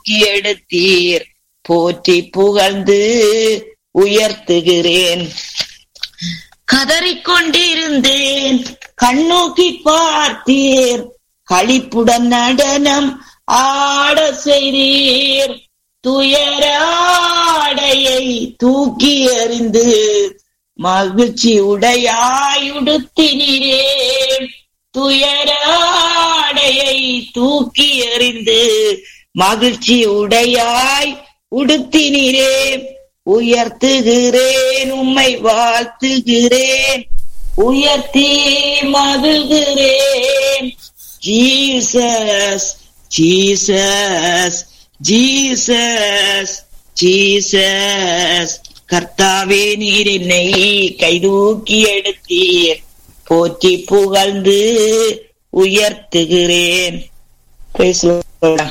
கைதூக்கி எடுத்தீர் போற்றி புகழ்ந்து உயர்த்துகிறேன் கதறிக்கொண்டிருந்தேன் கண்ணோக்கி பார்த்தீர் களிப்புடன் நடனம் ஆட செய்தீர் துயராடையை தூக்கி எறிந்து மகிழ்ச்சி உடையாயுடுத்தினீரே துயராடையை தூக்கி எறிந்து மகிழ்ச்சி உடையாய் உடுத்தினீரே உயர்த்துகிறேன் உம்மை வாழ்த்துகிறேன் உயர்த்தி மகிழ்கிறேன் ஜீசஸ் ஜீசஸ் ஜீசஸ் ஜீசஸ் கர்த்தாவே நீர் என்னை கைதூக்கி எடுத்தீர் போற்றி புகழ்ந்து உயர்த்துகிறேன் Praise the Lord.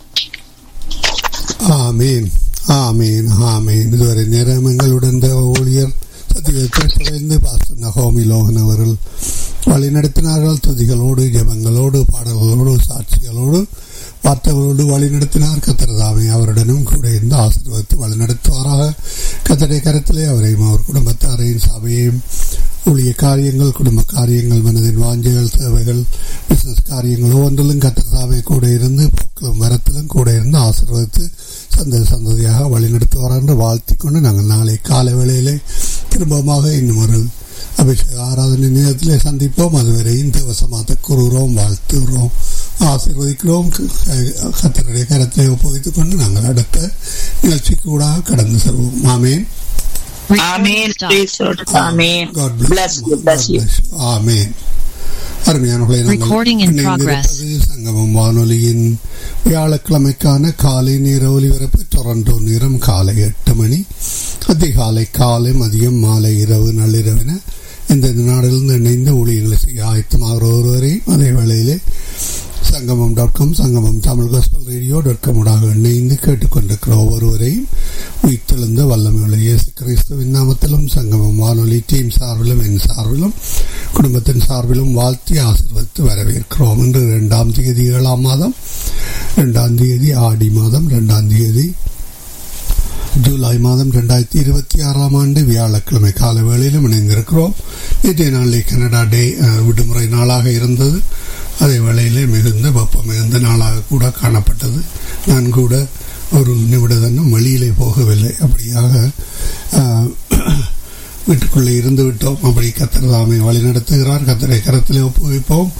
ஆமீன் ஆமீன் ஆமீன் இதுவரை நேரம் எங்களுடன் இந்த ஊழியர் சத்தியத்திலிருந்து பாஸ்டர் நகோமி லோகன் அவர்கள் வழிநடத்தினார்கள் துதிகளோடு ஜெபங்களோடு பாடல்களோடு சாட்சிகளோடு வார்த்தைகளோடு வழிநடத்தினார் கத்திரதாமை அவருடனும் கூட இருந்து ஆசீர்வதித்து வழிநடத்துவாராக கத்தடை கரத்திலே அவரையும் அவர் குடும்பத்தாரையும் சபையையும் ஊழிய காரியங்கள் குடும்ப காரியங்கள் மனதின் வாஞ்சைகள் தேவைகள் பிசினஸ் காரியங்கள் ஒவ்வொன்றிலும் கத்திரதாமை கூட இருந்து போக்கிலும் வரத்திலும் கூட இருந்து ஆசீர்வதித்து சந்ததி சந்ததியாக வழிநடத்துவார் என்று வாழ்த்திக் கொண்டு நாங்கள் நாளை காலை வேளையிலே திரும்பமாக இன்னும் ஒரு அபிஷேக ஆராதனை நேரத்திலே சந்திப்போம் அதுவரையும் தேவசமாத்த கூறுகிறோம் வாழ்த்துகிறோம் ஆசீர்வதிக்கிறோம் கத்தருடைய கரத்தை ஒப்புவித்துக் கொண்டு நாங்கள் அடுத்த நிகழ்ச்சிக்கு கூட கடந்து செல்வோம் ஆமேன் Amen. Praise the Lord. Amen. God bless, Bless you. Bless you. ஆமேன் அருமையானவர்களை நாங்கள் Recording in progress. இணைந்திருப்பது சங்கமம் வானொலியின் வியாழக்கிழமைக்கான காலை நேர ஒலிபரப்பு டொரண்டோ நேரம் காலை எட்டு மணி அதிகாலை காலை மதியம் மாலை இரவு நள்ளிரவின எந்தெந்த நாடுகளிலிருந்து இணைந்து ஊழியர்களை செய்ய ஆயத்தமாகிற ஒருவரையும் அதே வேளையிலே சங்கமம் dot com Sangamam Tamil gospel radio dot காமோடாக இணைந்து கேட்டுக்கொண்டிருக்கிற ஒவ்வொருவரையும் உயிர்த்தெழுந்த வல்லமையுள்ள இயேசு கிறிஸ்துவின் நாமத்திலும் சங்கமம் வானொலி டீம் சார்பிலும் என் சார்பிலும் குடும்பத்தின் சார்பிலும் வாழ்த்தி ஆசீர்வதித்து வரவேற்கிறோம் இன்று இரண்டாம் தேதி ஏழாம் மாதம் இரண்டாம் தேதி ஆடி மாதம் இரண்டாம் தேதி ஜூலை மாதம் இரண்டாயிரத்தி இருபத்தி ஆறாம் ஆண்டு வியாழக்கிழமை கால வேளையிலும் இணைந்திருக்கிறோம் நேற்றைய நாளிலே கனடா டே அஹ், விடுமுறை நாளாக இருந்தது அதே வேளையிலே மிகுந்த வெப்பம் மிகுந்த நாளாக கூட காணப்பட்டது நான் கூட ஒரு நிமிடம் வெளியிலே போகவில்லை அப்படியாக அஹ், வீட்டுக்குள்ளே இருந்து விட்டோம் அப்படி கத்திரதாமை வழி நடத்துகிறார் கத்தரை கரத்திலே ஒப்புவிப்போம்